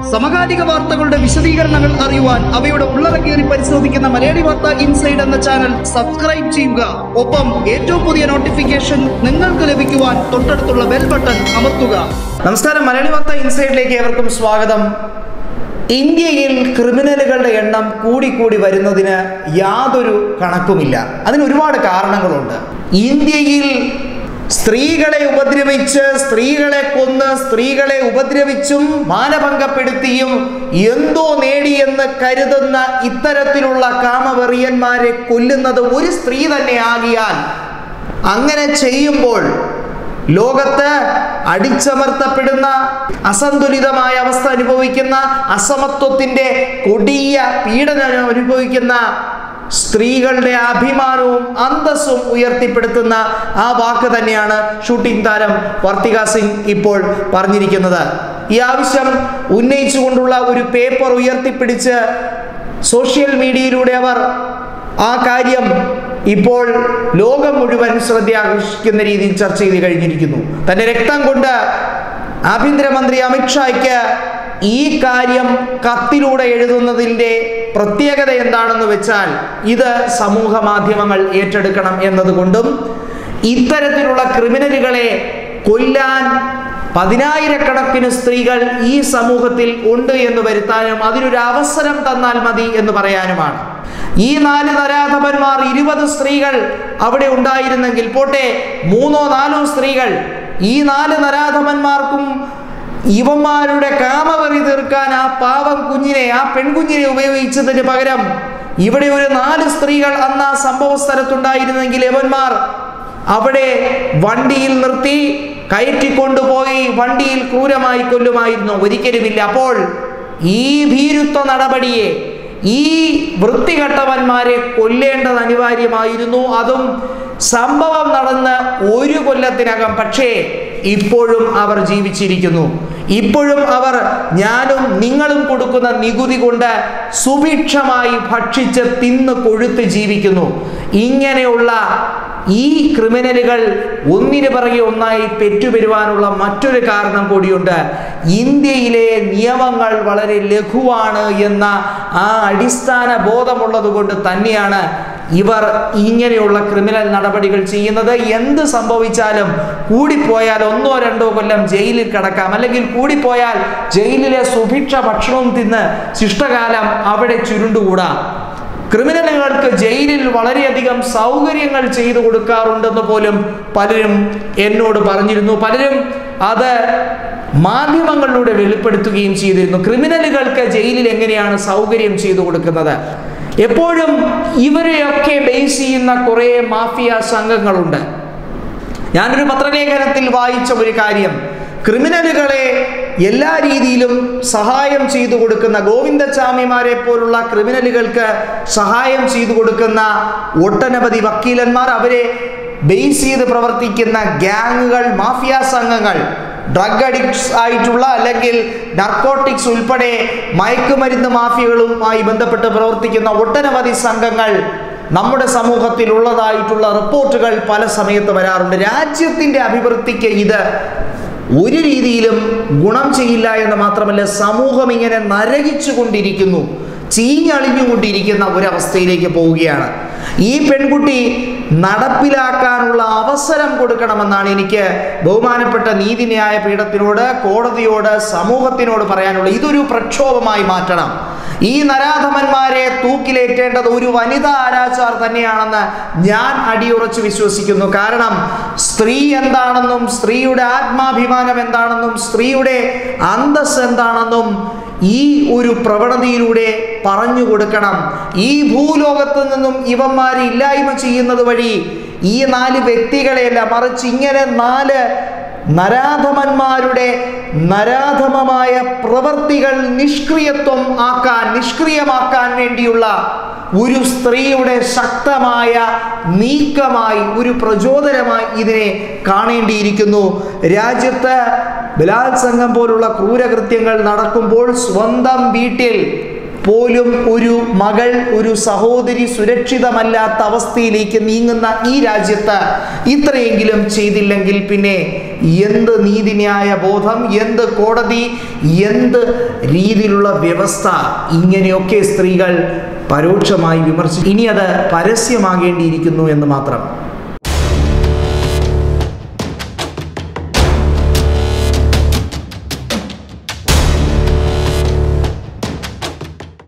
സമകാലിക വാർത്തകളുടെ വിശദീകരണങ്ങൾ അറിയുവാൻ അവയുടെ ഉള്ളടക്കേറി പരിശോധിക്കുന്ന മലയാളി വാർത്ത ഇൻസൈഡ് എന്ന ചാനൽ സബ്സ്ക്രൈബ് ചെയ്യുക ഒപ്പം ഏറ്റവും പുതിയ നോട്ടിഫിക്കേഷൻ നിങ്ങൾക്ക് ലഭിക്കുവാൻ തൊട്ടടുത്തുള്ള ബെൽ ബട്ടൺ അമർത്തുക നമസ്കാരം മലയാളി വാർത്ത ഇൻസൈഡിലേക്ക് ഏവർക്കും സ്വാഗതം ഇന്ത്യയിൽ ക്രിമിനലുകളുടെ എണ്ണം കൂടിക്കൂടി വരുന്നതിന് യാതൊരു കണക്കുമില്ല അതിന് ഒരുപാട് കാരണങ്ങളുണ്ട് ഇന്ത്യയിൽ സ്ത്രീകളെ ഉപദ്രവിച്ച് സ്ത്രീകളെ കൊന്ന് സ്ത്രീകളെ ഉപദ്രവിച്ചും മാനഭംഗപ്പെടുത്തിയും എന്തോ നേടിയെന്ന് കരുതുന്ന ഇത്തരത്തിലുള്ള കാമവെറിയന്മാരെ കൊല്ലുന്നത് ഒരു സ്ത്രീ തന്നെ ആകിയാൽ അങ്ങനെ ചെയ്യുമ്പോൾ ലോകത്ത് അടിച്ചമർത്തപ്പെടുന്ന അസന്തുലിതമായ അവസ്ഥ അനുഭവിക്കുന്ന അസമത്വത്തിന്റെ കൊടിയ പീഡനം അനുഭവിക്കുന്ന സ്ത്രീകളുടെ അഭിമാനവും അന്തസ്സും ഉയർത്തിപ്പെടുത്തുന്ന ആ വാക്ക് തന്നെയാണ് ഷൂട്ടിംഗ് താരം വർത്തിക സിംഗ് ഇപ്പോൾ പറഞ്ഞിരിക്കുന്നത് ഈ ആവശ്യം ഉന്നയിച്ചുകൊണ്ടുള്ള ഒരു പേപ്പർ ഉയർത്തിപ്പിടിച്ച് സോഷ്യൽ മീഡിയയിലൂടെ അവർ ആ കാര്യം ഇപ്പോൾ ലോകം മുഴുവൻ ശ്രദ്ധ ആകർഷിക്കുന്ന രീതിയിൽ ചർച്ച ചെയ്ത് കഴിഞ്ഞിരിക്കുന്നു തന്റെ രക്തം കൊണ്ട് ആഭ്യന്തരമന്ത്രി അമിത്ഷായ്ക്ക് ഈ കാര്യം കത്തിലൂടെ എഴുതുന്നതിൻ്റെ പ്രത്യേകത എന്താണെന്ന് വെച്ചാൽ ഇത് സമൂഹ മാധ്യമങ്ങൾ ഏറ്റെടുക്കണം എന്നതുകൊണ്ടും ഇത്തരത്തിലുള്ള ക്രിമിനലുകളെ കൊല്ലാൻ പതിനായിരക്കണക്കിന് സ്ത്രീകൾ ഈ സമൂഹത്തിൽ ഉണ്ട് എന്ന് വരുത്താനും അതിനൊരു അവസരം തന്നാൽ മതി എന്ന് പറയാനുമാണ് ഈ നാല് നരാധപന്മാർ ഇരുപത് സ്ത്രീകൾ അവിടെ ഉണ്ടായിരുന്നെങ്കിൽ പോട്ടെ മൂന്നോ നാലോ സ്ത്രീകൾ ഈ നാല് നരാധമന്മാർക്കും ഇവന്മാരുടെ കാമവെറി തീർക്കാൻ ആ പാവം കുഞ്ഞിനെ ആ പെൺകുഞ്ഞിനെ ഉപയോഗിച്ചതിന് പകരം ഇവിടെ ഒരു നാല് സ്ത്രീകൾ അന്ന് ആ സംഭവ സ്ഥലത്തുണ്ടായിരുന്നെങ്കിൽ യവന്മാർ അവിടെ വണ്ടിയിൽ നിർത്തി കയറ്റിക്കൊണ്ടുപോയി വണ്ടിയിൽ ക്രൂരമായി കൊല്ലുമായിരുന്നു ഒരിക്കലുമില്ല അപ്പോൾ ഈ ഭീരുത്വ നടപടിയെ ഈ വൃത്തികെട്ടവന്മാരെ കൊല്ലേണ്ടത് അനിവാര്യമായിരുന്നു അതും സംഭവം നടന്ന് ഒരു കൊല്ലത്തിനകം പക്ഷേ ഇപ്പോഴും അവർ ജീവിച്ചിരിക്കുന്നു ഇപ്പോഴും അവർ ഞാനും നിങ്ങളും കൊടുക്കുന്ന നികുതി കൊണ്ട് സുഭിക്ഷമായി ഭക്ഷിച്ച് തിന്ന് കൊഴുത്ത് ജീവിക്കുന്നു ഇങ്ങനെയുള്ള ഈ ക്രിമിനലുകൾ ഒന്നിനു പിറകെ ഒന്നായി പെറ്റുപെരുവാനുള്ള മറ്റൊരു കാരണം കൂടിയുണ്ട് ഇന്ത്യയിലെ നിയമങ്ങൾ വളരെ ലഘുവാണ് എന്ന ആ അടിസ്ഥാന ബോധമുള്ളത് കൊണ്ട് തന്നെയാണ് ഇവർ ഇങ്ങനെയുള്ള ക്രിമിനൽ നടപടികൾ ചെയ്യുന്നത് എന്ത് സംഭവിച്ചാലും കൂടിപ്പോയാൽ ഒന്നോ രണ്ടോ കൊല്ലം ജയിലിൽ കിടക്കാം അല്ലെങ്കിൽ കൂടിപ്പോയാൽ ജയിലിലെ സുഭിക്ഷ ഭക്ഷണവും തിന്ന് ശിഷ്ടകാലം അവിടെ ചുരുണ്ടുകൂടാം ക്രിമിനലുകൾക്ക് ജയിലിൽ വളരെയധികം സൗകര്യങ്ങൾ ചെയ്തു കൊടുക്കാറുണ്ടെന്ന് പോലും പലരും എന്നോട് പറഞ്ഞിരുന്നു പലരും അത് മാധ്യമങ്ങളിലൂടെ വെളിപ്പെടുത്തുകയും ചെയ്തിരുന്നു ക്രിമിനലുകൾക്ക് ജയിലിൽ എങ്ങനെയാണ് സൗകര്യം ചെയ്തു കൊടുക്കുന്നത് എപ്പോഴും ഇവരെയൊക്കെ ബേസ് ചെയ്യുന്ന കുറേ മാഫിയ സംഘങ്ങളുണ്ട് ഞാനൊരു പത്രലേഖനത്തിൽ വായിച്ച ഒരു കാര്യം ക്രിമിനലുകളെ എല്ലാ രീതിയിലും സഹായം ചെയ്തു കൊടുക്കുന്ന ഗോവിന്ദചാമിമാരെ പോലുള്ള ക്രിമിനലുകൾക്ക് സഹായം ചെയ്തു കൊടുക്കുന്ന ഒട്ടനവധി വക്കീലന്മാർ അവരെ ബേസ് ചെയ്ത് പ്രവർത്തിക്കുന്ന ഗ്യാങ്ങുകൾ മാഫിയ സംഘങ്ങൾ ഡ്രഗ് അഡിക്ട്സ് ആയിട്ടുള്ള അല്ലെങ്കിൽ നർക്കോട്ടിക്സ് ഉൾപ്പെടെ മയക്കുമരുന്ന് മാഫിയകളുമായി ബന്ധപ്പെട്ട് പ്രവർത്തിക്കുന്ന ഒട്ടനവധി സംഘങ്ങൾ നമ്മുടെ സമൂഹത്തിൽ ഉള്ളതായിട്ടുള്ള റിപ്പോർട്ടുകൾ പല സമയത്ത് വരാറുണ്ട് രാജ്യത്തിൻ്റെ അഭിവൃദ്ധിക്ക് ഇത് ഒരു രീതിയിലും ഗുണം ചെയ്യില്ല എന്ന് മാത്രമല്ല സമൂഹം ഇങ്ങനെ നരകിച്ചു കൊണ്ടിരിക്കുന്നു ചീഞ്ഞളിഞ്ഞുകൊണ്ടിരിക്കുന്ന ഒരവസ്ഥയിലേക്ക് പോവുകയാണ് ഈ പെൺകുട്ടി നടപ്പിലാക്കാനുള്ള അവസരം കൊടുക്കണമെന്നാണ് എനിക്ക് ബഹുമാനപ്പെട്ട നീതിന്യായ പീഠത്തിനോട് കോടതിയോട് സമൂഹത്തിനോട് പറയാനുള്ളത് ഇതൊരു പ്രക്ഷോഭമായി മാറ്റണം ഈ നരാധമന്മാരെ തൂക്കിലേറ്റേണ്ടത് ഒരു വനിതാ ആരാച്ചാർ തന്നെയാണെന്ന് ഞാൻ അടിയുറച്ച് വിശ്വസിക്കുന്നു കാരണം സ്ത്രീ എന്താണെന്നും സ്ത്രീയുടെ ആത്മാഭിമാനം എന്താണെന്നും സ്ത്രീയുടെ അന്തസ് എന്താണെന്നും ഈ ഒരു പ്രവണതയിലൂടെ പറഞ്ഞു കൊടുക്കണം ഈ ഭൂലോകത്ത് നിന്നും ഇവന്മാരെ ഇല്ലായ്മ ചെയ്യുന്നത് വഴി ഈ നാല് വ്യക്തികളെയല്ല മറിച്ച് ഇങ്ങനെ നാല് നരാധമന്മാരുടെ നരാധമമായ പ്രവൃത്തികൾ നിഷ്ക്രിയത്വം ആക്കാൻ നിഷ്ക്രിയമാക്കാൻ വേണ്ടിയുള്ള ഒരു സ്ത്രീയുടെ ശക്തമായ നീക്കമായി ഒരു പ്രചോദനമായി ഇതിനെ കാണേണ്ടിയിരിക്കുന്നു രാജ്യത്ത് ബലാത്സംഗം പോലുള്ള ക്രൂരകൃത്യങ്ങൾ നടക്കുമ്പോൾ സ്വന്തം വീട്ടിൽ പോലും ഒരു മകൾ ഒരു സഹോദരി സുരക്ഷിതമല്ലാത്ത അവസ്ഥയിലേക്ക് നീങ്ങുന്ന ഈ രാജ്യത്ത് ഇത്രയെങ്കിലും ചെയ്തില്ലെങ്കിൽ പിന്നെ എന്ത് നീതിന്യായ ബോധം എന്ത് കോടതി എന്ത് രീതിയിലുള്ള വ്യവസ്ഥ ഇങ്ങനെയൊക്കെ സ്ത്രീകൾ പരോക്ഷമായി വിമർശിച്ചു ഇനി അത് പരസ്യമാകേണ്ടിയിരിക്കുന്നു എന്ന് മാത്രം